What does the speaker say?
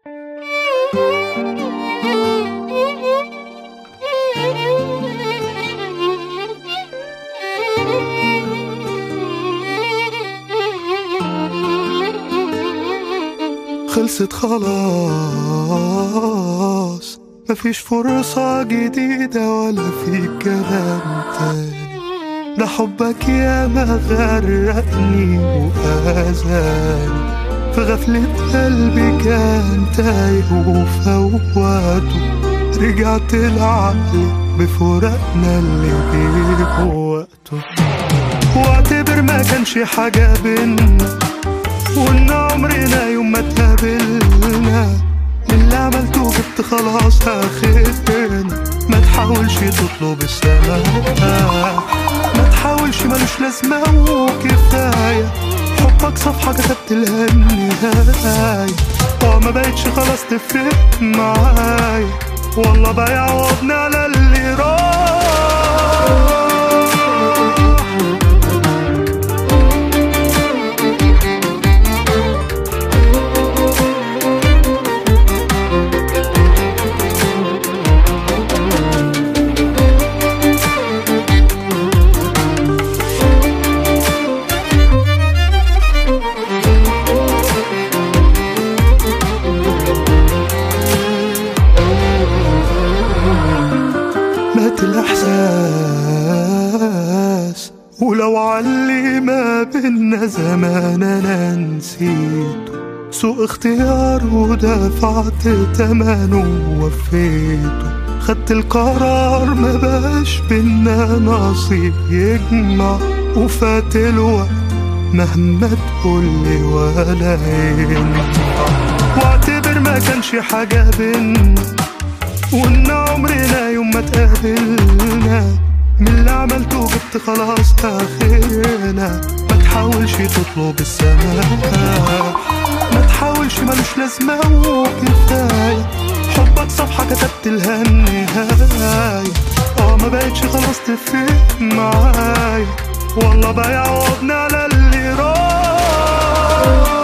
خلصت خلاص مفيش فرصة جديدة ولا في كلام تاني ده حبك يا ما غرقني وأذاني في غفلة قلبي كان تايه وفوته رجعت العقل بفراقنا اللي جه وقته واعتبر ما كانش حاجة بينا وان عمرنا يوم ما اتقابلنا اللي عملته جبت خلاص اخرنا ما تحاولش تطلب السماء ما تحاولش ملوش لازمة وكفاية حبك صفحة كتبت لها النهاية اه ما بقتش خلاص تفرق معايا والله بقى يعوضني على اللي راح مات الإحساس ولو علي ما بينا زمان أنا نسيته سوء اختيار ودفعت تمنه ووفيته خدت القرار ما بقاش بينا نصيب يجمع وفات الوقت مهما تقولي ولا ينفع واعتبر ما كانش حاجة بينا وان عمرنا يوم ما اتقابلنا من اللي عملته جبت خلاص اخرنا ما تحاولش تطلب السماء ما تحاولش ملوش لازمة وكفاية حبك صفحة كتبت لها النهاية اه ما بقتش خلاص تفرق معايا والله بقى يعوضني على اللي راح